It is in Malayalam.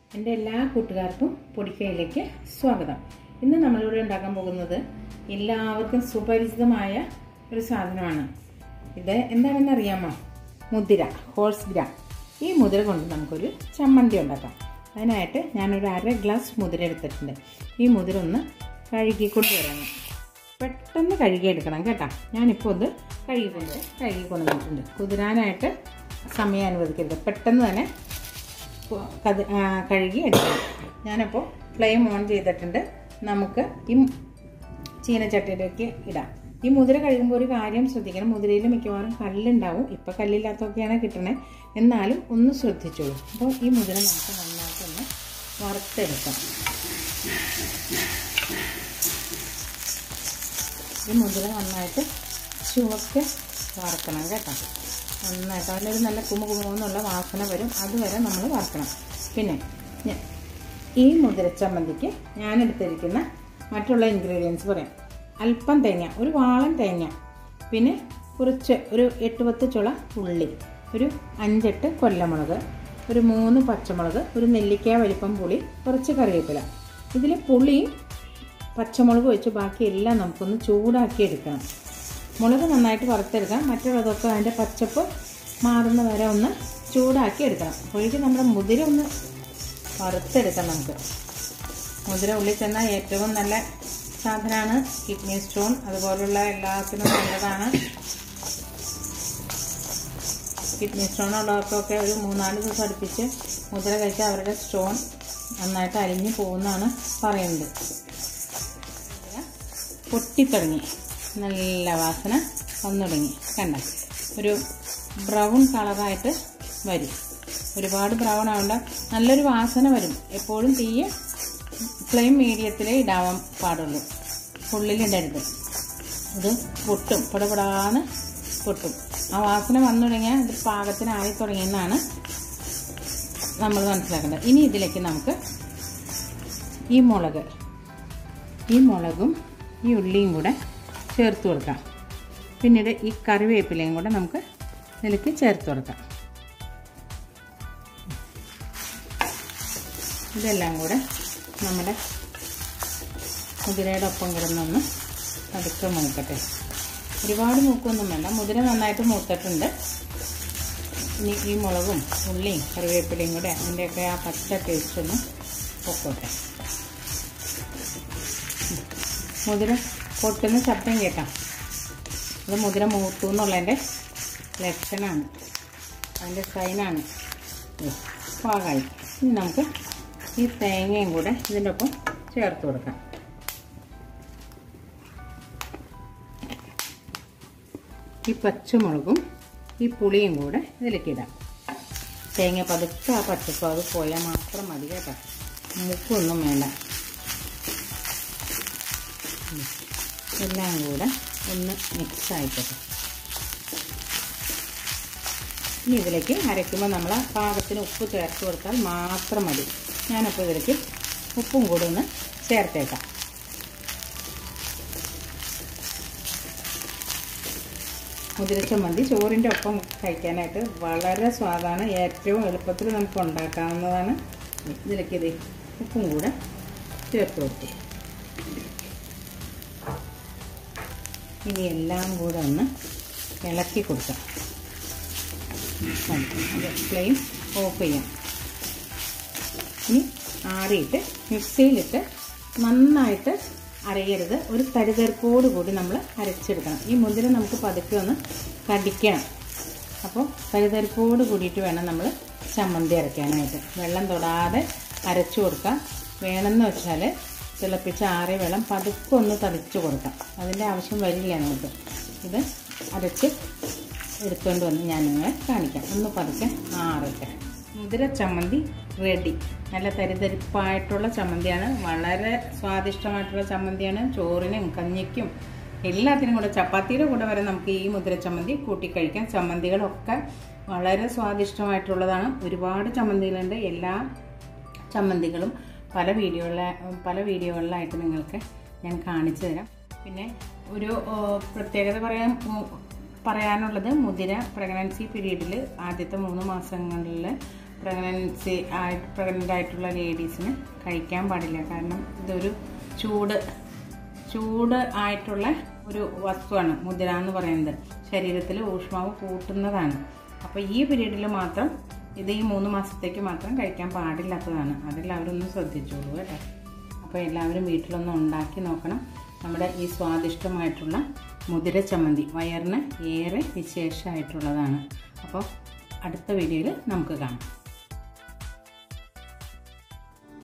എൻ്റെ എല്ലാ കൂട്ടുകാർക്കും പൊടിക്കയിലേക്ക് സ്വാഗതം ഇന്ന് നമ്മളിവിടെ ഉണ്ടാക്കാൻ പോകുന്നത് എല്ലാവർക്കും സുപരിചിതമായ ഒരു സാധനമാണ് ഇത് എന്താണെന്ന് അറിയാമോ മുതിര ഹോൾസ് ഗ്രാം ഈ മുതിര കൊണ്ട് നമുക്കൊരു ചമ്മന്തി ഉണ്ടാക്കാം അതിനായിട്ട് ഞാനൊരു അര ഗ്ലാസ് മുതിര എടുത്തിട്ടുണ്ട് ഈ മുതിര ഒന്ന് കഴുകിക്കൊണ്ട് വരണം പെട്ടെന്ന് കഴുകിയെടുക്കണം കേട്ടോ ഞാനിപ്പോൾ ഇത് കഴുകിക്കൊണ്ട് കഴുകി കൊണ്ടുവന്നിട്ടുണ്ട് കുതിരാനായിട്ട് സമയം അനുവദിക്കരുത് പെട്ടെന്ന് തന്നെ കത് കഴുകി എടുക്കണം ഞാനപ്പോൾ ഫ്ലെയിം ഓൺ ചെയ്തിട്ടുണ്ട് നമുക്ക് ഈ ചീനച്ചട്ടിയിലേക്ക് ഇടാം ഈ മുതിര കഴുകുമ്പോൾ ഒരു കാര്യം ശ്രദ്ധിക്കണം മുതിരയിൽ മിക്കവാറും കല്ലുണ്ടാവും ഇപ്പം കല്ലില്ലാത്തൊക്കെയാണ് കിട്ടണേ എന്നാലും ഒന്ന് ശ്രദ്ധിച്ചോളൂ അപ്പോൾ ഈ മുതിര നമുക്ക് നന്നായിട്ടൊന്ന് വറുത്തെടുക്കാം ഈ മുതിര നന്നായിട്ട് ചുവക്ക് വറക്കണം കേട്ടോ നന്നായിട്ട് അതിലൊരു നല്ല കുമ കുമെന്നുള്ള വാസന വരും അതുവരെ നമ്മൾ വറക്കണം പിന്നെ ഈ മുതിര ചമ്മന്തിക്ക് ഞാനെടുത്തിരിക്കുന്ന മറ്റുള്ള ഇൻഗ്രീഡിയൻസ് പറയാം അല്പം തേങ്ങ ഒരു വാളൻ തേങ്ങ പിന്നെ കുറച്ച് ഒരു എട്ട് പത്ത് ചുള ഉള്ളി ഒരു അഞ്ചെട്ട് കൊല്ലമുളക് ഒരു മൂന്ന് പച്ചമുളക് ഒരു നെല്ലിക്ക വലിപ്പം പുളി കുറച്ച് കറിവേപ്പില ഇതിൽ പുളിയും പച്ചമുളക് വെച്ച് ബാക്കി എല്ലാം നമുക്കൊന്ന് ചൂടാക്കി എടുക്കണം മുളക് നന്നായിട്ട് വറുത്തെടുക്കാം മറ്റുള്ളതൊക്കെ അതിൻ്റെ പച്ചപ്പ് മാറുന്ന വരെ ഒന്ന് ചൂടാക്കി എടുക്കണം അപ്പോഴേക്കും നമ്മുടെ മുതിര ഒന്ന് വറുത്തെടുക്കാം നമുക്ക് മുതിര ഉള്ളിൽ ചെന്നാൽ ഏറ്റവും നല്ല സാധനമാണ് കിഡ്നി സ്റ്റോൺ അതുപോലുള്ള എല്ലാത്തിനും നല്ലതാണ് കിഡ്നി സ്റ്റോൺ ഉള്ളവർക്കൊക്കെ ഒരു മൂന്നാല് ദിവസം അടുപ്പിച്ച് മുതിര കഴിച്ചാൽ അവരുടെ സ്റ്റോൺ നന്നായിട്ട് അലിഞ്ഞു പോകുന്നതാണ് പറയുന്നത് പൊട്ടിത്തുടങ്ങി നല്ല വാസന വന്നു തുടങ്ങി കണ്ട ഒരു ബ്രൗൺ കളറായിട്ട് വരും ഒരുപാട് ബ്രൗൺ ആവേണ്ട നല്ലൊരു വാസന വരും എപ്പോഴും തീയെ ഫ്ലെയിം മീഡിയത്തിലേ ഇടാൻ പാടുള്ളൂ ഉള്ളിലിടരുത് ഇത് പൊട്ടും പടപടാന്ന് പൊട്ടും ആ വാസന വന്നു തുടങ്ങിയാൽ ഇത് പാകത്തിനായി തുടങ്ങിയെന്നാണ് നമ്മൾ മനസ്സിലാക്കേണ്ടത് ഇനി ഇതിലേക്ക് നമുക്ക് ഈ മുളക് ഈ മുളകും ഈ ഉള്ളിയും കൂടെ ചേർത്ത് കൊടുക്കാം പിന്നീട് ഈ കറിവേപ്പിലയും കൂടെ നമുക്ക് ഇതിലേക്ക് ചേർത്ത് കൊടുക്കാം ഇതെല്ലാം കൂടെ നമ്മുടെ മുതിരയുടെ ഒപ്പം കിടന്നൊന്ന് പതുക്കെ മൂക്കട്ടെ ഒരുപാട് മൂക്കൊന്നും വേണ്ട മുതിര നന്നായിട്ട് മൂത്തിട്ടുണ്ട് ഇനി ഈ മുളകും ഉള്ളിയും കറിവേപ്പിലയും കൂടെ അതിൻ്റെയൊക്കെ ആ പച്ച ടേസ്റ്റ് ഒന്ന് പൊക്കോട്ടെ മുതിര പൊട്ടുന്ന ശബ്ദം കേൾക്കാം അത് മുതിര മൂത്തു എന്നുള്ളതിൻ്റെ ലക്ഷണമാണ് അതിൻ്റെ സൈനാണ് പാകായി ഇനി നമുക്ക് ഈ തേങ്ങയും കൂടെ ഇതിൻ്റെ ഒപ്പം ചേർത്ത് കൊടുക്കാം ഈ പച്ചമുളകും ഈ പുളിയും കൂടെ ഇതിലേക്ക് ഇടാം തേങ്ങ പതുക്കെ ആ പച്ചപ്പ് അത് പോയാൽ മാത്രം മതി കേട്ടോ മുക്കൊന്നും വേണ്ട എല്ലാം കൂടെ ഒന്ന് മിക്സ് ആയിക്കോട്ടെ ഇനി ഇതിലേക്ക് അരയ്ക്കുമ്പോൾ നമ്മൾ പാകത്തിന് ഉപ്പ് ചേർത്ത് കൊടുത്താൽ മാത്രം മതി ഞാനപ്പോൾ ഇതിലേക്ക് ഉപ്പും കൂടി ഒന്ന് ചേർത്തേക്കാം മുതിരച്ചമ്മന്തി ചോറിൻ്റെ ഒപ്പം കഴിക്കാനായിട്ട് വളരെ സ്വാദാണ് ഏറ്റവും എളുപ്പത്തിൽ നമുക്ക് ഉണ്ടാക്കാവുന്നതാണ് ഇതിലേക്ക് ഇത് ഉപ്പും കൂടെ ചേർത്ത് കൊടുത്തു ഇനി എല്ലാം കൂടെ ഒന്ന് ഇളക്കി കൊടുക്കാം ഫ്ലെയിം ഓഫ് ചെയ്യാം ഇനി ആറിയിട്ട് മിക്സിയിലിട്ട് നന്നായിട്ട് അരയരുത് ഒരു തരിതരിപ്പോട് കൂടി നമ്മൾ അരച്ചെടുക്കണം ഈ മുതിര നമുക്ക് പതുക്കെ ഒന്ന് കടിക്കണം അപ്പോൾ തരിതരിപ്പോട് കൂടിയിട്ട് വേണം നമ്മൾ ചമ്മന്തി അരയ്ക്കാനായിട്ട് വെള്ളം തൊടാതെ അരച്ചു കൊടുക്കാം വേണമെന്ന് വെച്ചാൽ തിളപ്പിച്ച ആറിയ വെള്ളം പതുക്കെ ഒന്ന് തളിച്ച് കൊടുക്കാം അതിൻ്റെ ആവശ്യം വരില്ല നമുക്ക് ഇത് അരച്ച് എടുത്തുകൊണ്ട് വന്ന് ഞാൻ നിങ്ങളെ കാണിക്കാം ഒന്ന് പതുക്കെ ആറട്ടെ മുതിര ചമ്മന്തി റെഡി നല്ല തരിതരിപ്പായിട്ടുള്ള ചമ്മന്തിയാണ് വളരെ സ്വാദിഷ്ടമായിട്ടുള്ള ചമ്മന്തിയാണ് ചോറിനും കഞ്ഞിക്കും എല്ലാത്തിനും കൂടെ ചപ്പാത്തിയുടെ കൂടെ വരെ നമുക്ക് ഈ മുതിര ചമ്മന്തി കൂട്ടിക്കഴിക്കാം ചമ്മന്തികളൊക്കെ വളരെ സ്വാദിഷ്ടമായിട്ടുള്ളതാണ് ഒരുപാട് ചമ്മന്തികളുണ്ട് എല്ലാ ചമ്മന്തികളും പല വീഡിയോകളിലെ പല വീഡിയോകളിലായിട്ട് നിങ്ങൾക്ക് ഞാൻ കാണിച്ചു തരാം പിന്നെ ഒരു പ്രത്യേകത പറയാൻ പറയാനുള്ളത് മുതിര പ്രഗ്നൻസി പീരീഡിൽ ആദ്യത്തെ മൂന്ന് മാസങ്ങളിൽ പ്രഗ്നൻസി ആയിട്ട് പ്രഗ്നൻ്റ് ആയിട്ടുള്ള ലേഡീസിന് കഴിക്കാൻ പാടില്ല കാരണം ഇതൊരു ചൂട് ചൂട് ആയിട്ടുള്ള ഒരു വസ്തുവാണ് മുതിര എന്ന് പറയുന്നത് ശരീരത്തിൽ ഊഷ്മാവ് കൂട്ടുന്നതാണ് അപ്പോൾ ഈ പീരീഡിൽ മാത്രം ഇത് ഈ മൂന്ന് മാസത്തേക്ക് മാത്രം കഴിക്കാൻ പാടില്ലാത്തതാണ് അതെല്ലാവരും ഒന്ന് ശ്രദ്ധിച്ചോളൂ കേട്ടോ അപ്പോൾ എല്ലാവരും വീട്ടിലൊന്ന് ഉണ്ടാക്കി നോക്കണം നമ്മുടെ ഈ സ്വാദിഷ്ടമായിട്ടുള്ള മുതിര ചമ്മന്തി വയറിന് ഏറെ വിശേഷമായിട്ടുള്ളതാണ് അപ്പോൾ അടുത്ത വീഡിയോയിൽ നമുക്ക് കാണാം